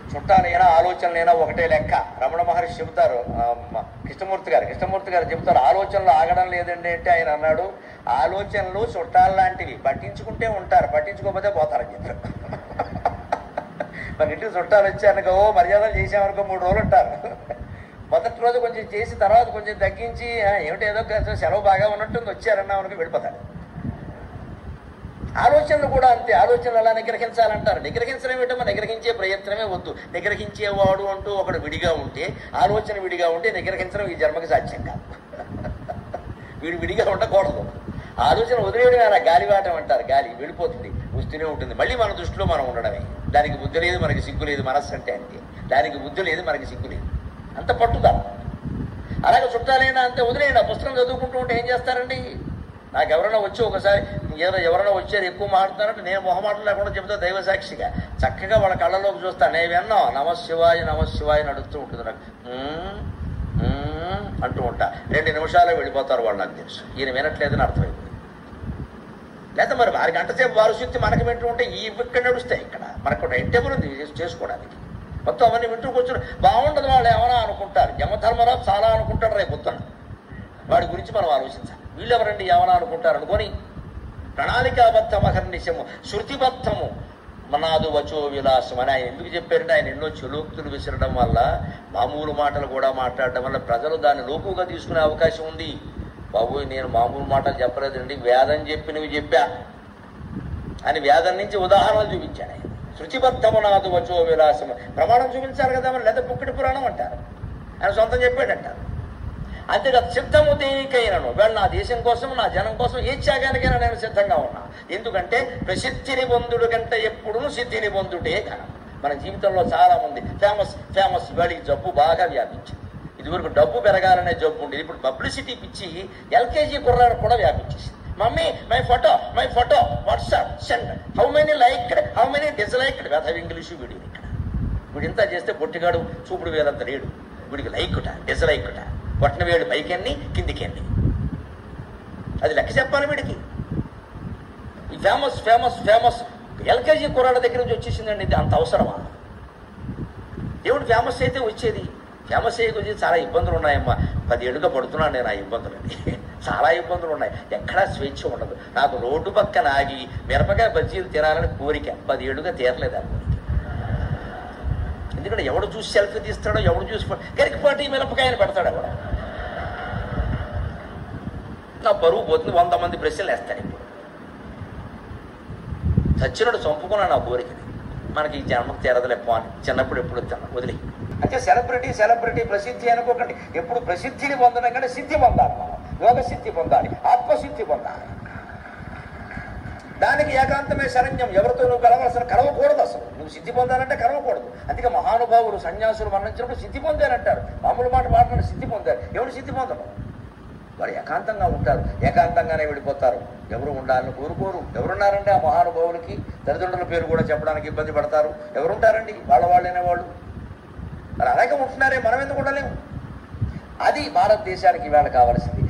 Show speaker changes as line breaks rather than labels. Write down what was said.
చుట్టాలైనా ఆలోచనలైనా ఒకటే లెక్క రమణ మహర్షి చెబుతారు ఆ, మ- కృష్ణమూర్తి గారు కృష్ణమూర్తి గారు చెబుతారు ఆలోచనలు ఆగడం లేదండి అంటే ఆయన అన్నాడు ఆలోచనలు చుట్టాలు లాంటివి పట్టించుకుంటే ఉంటారు పట్టించుకోకపోతే పోతారని చెప్పారు మన ఇంటికి చుట్టాలు వచ్చారనుకో ఓ మర్యాదలు చేసామనుకో మూడు రోజులు ఉంటారు మొదటి రోజు కొంచెం చేసి తర్వాత కొంచెం తగ్గించి "ఆ, ఏమిటి ఏదో కాస్త సెలవు బాగా ఉన్నట్టుంది వచ్చారన్నా అనుకో వెళ్ళిపోతాడు ఆలోచనలు కూడా అంతే ఆలోచనలు ఎలా నిగ్రహించాలంటారు నిగ్రహించడం ఏమిటో నిగ్రహించే ప్రయత్నమే వద్దు నిగ్రహించేవాడు అంటూ ఒకడు విడిగా ఉంటే ఆలోచన విడిగా ఉంటే నిగ్రహించడం ఈ జన్మకి సాధ్యం కాదు వీడు విడిగా ఉండకూడదు ఆలోచన వదిలేయడం అలా గాలివాటం అంటారు గాలి వెళ్ళిపోతుంది వస్తూనే ఉంటుంది మళ్ళీ మన దృష్టిలో మనం ఉండడమే దానికి బుద్ధి లేదు మనకి సిగ్గు లేదు మనస్సు అంటే అంతే దానికి బుద్ధి లేదు మనకి సిగ్గు లేదు అంత పట్టుదల అలాగే చుట్టాలైనా అంతే వదిలేయండి ఆ పుస్తకం చదువుకుంటూ ఉంటే ఏం చేస్తారండి నాకు ఎవరైనా వచ్చి ఒకసారి ఎవరు ఎవరైనా వచ్చారు ఎక్కువ మాట్లాడుతారంటే నేను మొహమాటం లేకుండా చెబుతా దైవ సాక్షిగా చక్కగా వాళ్ళ కళ్ళలోకి చూస్తాను నేను విన్నాం నమ శివాయ నమ శివాయ నడుస్తూ ఉంటుంది నాకు "ఉమ్, ఉమ్" అంటూ ఉంటా రెండు నిమిషాలే వెళ్ళిపోతారు వాళ్ళు నాకు తెలుసు ఈయన వినట్లేదని అర్థమైంది లేదా మరి వారి గంట సేపు వారు శుద్ధి మనకి వింటూ ఉంటే ఈ ఇక్కడ నడుస్తాయి ఇక్కడ మనకు టైం టేబుల్ ఉంది చేసు- చేసుకోవడానికి మొత్తం అవన్నీ వింటూ కూర్చొని బాగుండదు వాళ్ళు ఏమైనా అనుకుంటారు యమధర్మరావు చాలా అనుకుంటాడు రేపు పొద్దున వాడి గురించి మనం ఆలోచించాలి వీళ్ళెవరండి ఏమైనా అనుకుంటారు అనుకొని ప్రణాళికాబద్ధమహర్నిశము శృతిబద్ధము మనాదు వచో విలాసం అని ఆయన ఎందుకు చెప్పారంటే ఆయన ఎన్నో చెలోక్తులు విసరడం వల్ల మామూలు మాటలు కూడా మాట్లాడడం వల్ల ప్రజలు దాన్ని లోకుగా తీసుకునే అవకాశం ఉంది బాబు నేను మామూలు మాటలు చెప్పలేదండి వేదం చెప్పినవి చెప్పా అని వేదం నుంచి ఉదాహరణలు చూపించాడు ఆయన శృతిబద్ధము నాదు వచో విలాసము ప్రమాణం చూపించారు కదా మరి లేదా పుక్కటి పురాణం అంటారు ఆయన సొంతం చెప్పాడంటారు అంతేకాదు సిద్ధము దేనికైనాను వీళ్ళు నా దేశం కోసం నా జనం కోసం ఏ త్యాగానికైనా నేను సిద్ధంగా ఉన్నా ఎందుకంటే ప్రసిద్ధిని పొందుడు కంటే ఎప్పుడూ సిద్ధిని పొందుటే ఘనం మన జీవితంలో చాలా మంది ఫేమస్ ఫేమస్ వాడికి జబ్బు బాగా వ్యాపించింది ఇదివరకు డబ్బు పెరగాలనే జబ్బు ఉండేది ఇప్పుడు పబ్లిసిటీ పిచ్చి ఎల్కేజీ కుర్రాడు కూడా వ్యాపించేసింది mummy my photo my photo WhatsApp send how many liked how many disliked వెధ ఇంగ్లీషు వీడియో ఇక్కడ వీడు ఇంత చేస్తే పొట్టిగాడు చూపుడు వేలంత లేడు వీడికి లైకుట డిస్లైకుట కొట్టిన వేడు పైకెన్ని కిందికెన్ని అది లెక్క చెప్పాలి వీడికి ఈ ఫేమస్ ఫేమస్ ఫేమస్ ఎల్కేజీ కుర్రాళ్ళ దగ్గర నుంచి వచ్చేసిందండి ఇది అంత అవసరమా దేవుడు ఫేమస్ అయితే వచ్చేది ఫేమస్ అయ్యే కొద్ది చాలా ఇబ్బందులు ఉన్నాయమ్మా పది ఏళ్ళుగా పడుతున్నాను నేను ఆ ఇబ్బందులని చాలా ఇబ్బందులు ఉన్నాయి ఎక్కడా స్వేచ్ఛ ఉండదు నాకు రోడ్డు పక్కన ఆగి మిరపకాయ బజ్జీలు తినాలని కోరిక పది ఏళ్ళుగా తీరలేదు ఆ కోరిక ఎందుకంటే ఎవడు చూసి సెల్ఫీ తీస్తాడో ఎవడు చూసి గరికపాటి మిరపకాయని పెడతాడు ఎవడ నా పరువు పోతుంది వంద మంది ప్రశ్నలు వేస్తాడు ఇప్పుడు సచ్చినోడు చంపుకున్నాను నా కోరికని మనకి ఈ జన్మకు తీరదలే పోని చిన్నప్పుడు ఎప్పుడు తిన్నా వదిలే అంటే సెలబ్రిటీ సెలబ్రిటీ ప్రసిద్ధి అనుకోకండి ఎప్పుడు ప్రసిద్ధిని పొందడం కంటే సిద్ధి పొందాలి మనం యోగ సిద్ధి పొందాలి ఆత్మసిద్ధి పొందాలి దానికి ఏకాంతమే శరణ్యం ఎవరితో నువ్వు కలవాల్సిన కలవకూడదు అసలు నువ్వు సిద్ధి పొందాలంటే కలవకూడదు అందుకే మహానుభావులు సన్యాసులు మరణించినప్పుడు సిద్ధి పొందారంటారు మామూలు మాట మాట్లాడి సిద్ధి పొందారు ఎవరు సిద్ధి పొందడం వారు ఏకాంతంగా ఉంటారు ఏకాంతంగానే వెళ్ళిపోతారు ఎవరు ఉండాలని కోరుకోరు ఎవరున్నారండి ఆ మహానుభావులకి తల్లిదండ్రుల పేరు కూడా చెప్పడానికి ఇబ్బంది పడతారు ఎవరుంటారండి వాళ్ళ వాళ్ళైన వాళ్ళు మరి అలాగే ఉంటున్నారే మనం ఎందుకు ఉండలేము అది భారతదేశానికి ఇవాళ కావాల్సింది